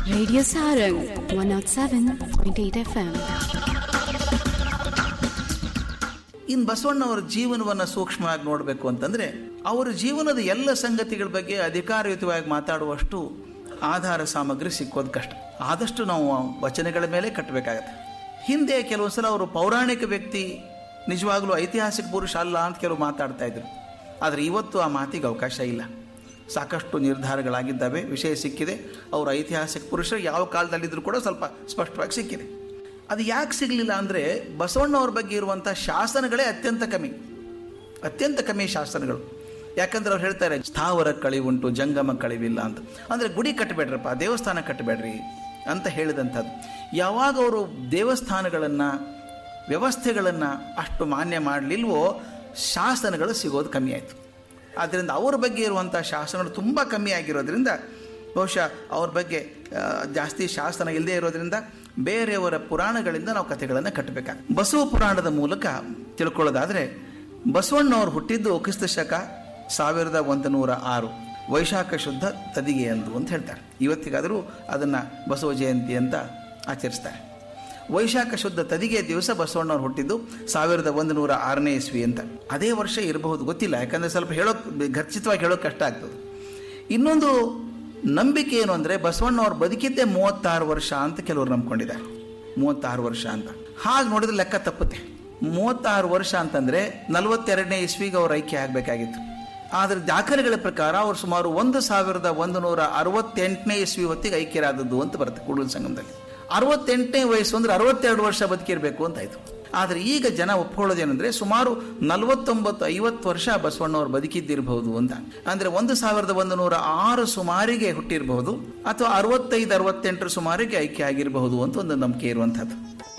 Radio Sarang 107.8 FM. ಇನ್ನು ಬಸವಣ್ಣವರ ಜೀವನವನ್ನು ಸೂಕ್ಷ್ಮವಾಗಿ ನೋಡಬೇಕು ಅಂತಂದರೆ ಅವರ ಜೀವನದ ಎಲ್ಲ ಸಂಗತಿಗಳ ಬಗ್ಗೆ ಅಧಿಕಾರಯುತವಾಗಿ ಮಾತಾಡುವಷ್ಟು ಆಧಾರ ಸಾಮಗ್ರಿ ಸಿಕ್ಕೋದು ಕಷ್ಟ ಆದಷ್ಟು ನಾವು ವಚನಗಳ ಮೇಲೆ ಕಟ್ಟಬೇಕಾಗತ್ತೆ ಹಿಂದೆ ಕೆಲವು ಸಲ ಅವರು ಪೌರಾಣಿಕ ವ್ಯಕ್ತಿ ನಿಜವಾಗ್ಲೂ ಐತಿಹಾಸಿಕ ಪುರುಷ ಅಲ್ಲ ಅಂತ ಕೆಲವು ಮಾತಾಡ್ತಾ ಇದ್ರು ಆದರೆ ಇವತ್ತು ಆ ಮಾತಿಗೆ ಅವಕಾಶ ಇಲ್ಲ ಸಾಕಷ್ಟು ನಿರ್ಧಾರಗಳಾಗಿದ್ದಾವೆ ವಿಷಯ ಸಿಕ್ಕಿದೆ ಅವರು ಐತಿಹಾಸಿಕ ಪುರುಷರು ಯಾವ ಕಾಲದಲ್ಲಿದ್ದರೂ ಕೂಡ ಸ್ವಲ್ಪ ಸ್ಪಷ್ಟವಾಗಿ ಸಿಕ್ಕಿದೆ ಅದು ಯಾಕೆ ಸಿಗಲಿಲ್ಲ ಅಂದರೆ ಬಸವಣ್ಣವ್ರ ಬಗ್ಗೆ ಇರುವಂಥ ಶಾಸನಗಳೇ ಅತ್ಯಂತ ಕಮ್ಮಿ ಅತ್ಯಂತ ಕಮ್ಮಿ ಶಾಸನಗಳು ಯಾಕಂದ್ರೆ ಅವ್ರು ಹೇಳ್ತಾರೆ ಸ್ಥಾವರ ಕಳಿವುಂಟು ಜಂಗಮ ಕಳಿವಿಲ್ಲ ಅಂತ ಅಂದರೆ ಗುಡಿ ಕಟ್ಟಬೇಡ್ರಪ್ಪ ದೇವಸ್ಥಾನ ಕಟ್ಟಬೇಡ್ರಿ ಅಂತ ಹೇಳಿದಂಥದ್ದು ಯಾವಾಗ ಅವರು ದೇವಸ್ಥಾನಗಳನ್ನು ವ್ಯವಸ್ಥೆಗಳನ್ನು ಅಷ್ಟು ಮಾನ್ಯ ಮಾಡಲಿಲ್ವೋ ಶಾಸನಗಳು ಸಿಗೋದು ಕಮ್ಮಿ ಆಯಿತು ಆದ್ದರಿಂದ ಅವ್ರ ಬಗ್ಗೆ ಇರುವಂಥ ಶಾಸನಗಳು ತುಂಬ ಕಮ್ಮಿ ಆಗಿರೋದ್ರಿಂದ ಬಹುಶಃ ಅವ್ರ ಬಗ್ಗೆ ಆ, ಜಾಸ್ತಿ ಶಾಸನ ಇಲ್ಲದೆ ಇರೋದ್ರಿಂದ ಬೇರೆಯವರ ಪುರಾಣಗಳಿಂದ ನಾವು ಕಥೆಗಳನ್ನು ಕಟ್ಟಬೇಕಾಗ ಬಸವ ಪುರಾಣದ ಮೂಲಕ ತಿಳ್ಕೊಳ್ಳೋದಾದರೆ ಬಸವಣ್ಣವ್ರು ಹುಟ್ಟಿದ್ದು ಕ್ರಿಸ್ತ ಶಕ ಸಾವಿರದ ಒಂದು ನೂರ ಆರು ವೈಶಾಖ ಶುದ್ಧ ತದಿಗೆ ಅಂದು ಅಂತ ಹೇಳ್ತಾರೆ ಇವತ್ತಿಗಾದರೂ ಅದನ್ನು ಬಸವ ಜಯಂತಿ ಅಂತ ಆಚರಿಸ್ತಾರೆ ವೈಶಾಖ ಶುದ್ಧ ತದಿಗೆ ದಿವಸ ಬಸವಣ್ಣವ್ರು ಹುಟ್ಟಿದ್ದು ಸಾವಿರದ ಒಂದು ನೂರ ಆರನೇ ಇಸ್ವಿ ಅಂತ ಅದೇ ವರ್ಷ ಇರಬಹುದು ಗೊತ್ತಿಲ್ಲ ಯಾಕಂದರೆ ಸ್ವಲ್ಪ ಹೇಳೋಕೆ ಖಚಿತವಾಗಿ ಹೇಳೋಕೆ ಕಷ್ಟ ಆಗ್ತದೆ ಇನ್ನೊಂದು ನಂಬಿಕೆ ಏನು ಅಂದರೆ ಬಸವಣ್ಣವ್ರು ಬದುಕಿದ್ದೇ ಮೂವತ್ತಾರು ವರ್ಷ ಅಂತ ಕೆಲವರು ನಂಬ್ಕೊಂಡಿದ್ದಾರೆ ಮೂವತ್ತಾರು ವರ್ಷ ಅಂತ ಹಾಗೆ ನೋಡಿದ್ರೆ ಲೆಕ್ಕ ತಪ್ಪುತ್ತೆ ಮೂವತ್ತಾರು ವರ್ಷ ಅಂತಂದರೆ ನಲವತ್ತೆರಡನೇ ಇಸ್ವಿಗೆ ಅವ್ರು ಐಕ್ಯ ಆಗಬೇಕಾಗಿತ್ತು ಆದರೆ ದಾಖಲೆಗಳ ಪ್ರಕಾರ ಅವರು ಸುಮಾರು ಒಂದು ಸಾವಿರದ ಒಂದು ನೂರ ಅರವತ್ತೆಂಟನೇ ಇಸ್ವಿ ಹೊತ್ತಿಗೆ ಐಕ್ಯರಾದದ್ದು ಅಂತ ಬರುತ್ತೆ ಕೂಡಲ ಸಂಗಮದಲ್ಲಿ ಅರವತ್ತೆಂಟನೇ ವಯಸ್ಸು ಅಂದ್ರೆ ಅರವತ್ತೆರಡು ವರ್ಷ ಬದುಕಿರಬೇಕು ಅಂತ ಆಯಿತು ಆದರೆ ಈಗ ಜನ ಒಪ್ಕೊಳ್ಳೋದೇನೆಂದರೆ ಸುಮಾರು ನಲವತ್ತೊಂಬತ್ತು ಐವತ್ತು ವರ್ಷ ಬಸವಣ್ಣವ್ರು ಬದುಕಿದ್ದಿರಬಹುದು ಅಂತ ಅಂದರೆ ಒಂದು ಸಾವಿರದ ಒಂದು ನೂರ ಆರು ಸುಮಾರಿಗೆ ಹುಟ್ಟಿರಬಹುದು ಅಥವಾ ಅರವತ್ತೈದು ಅರವತ್ತೆಂಟರ ಸುಮಾರಿಗೆ ಐಕ್ಯ ಆಗಿರಬಹುದು ಅಂತ ಒಂದು ನಂಬಿಕೆ ಇರುವಂಥದ್ದು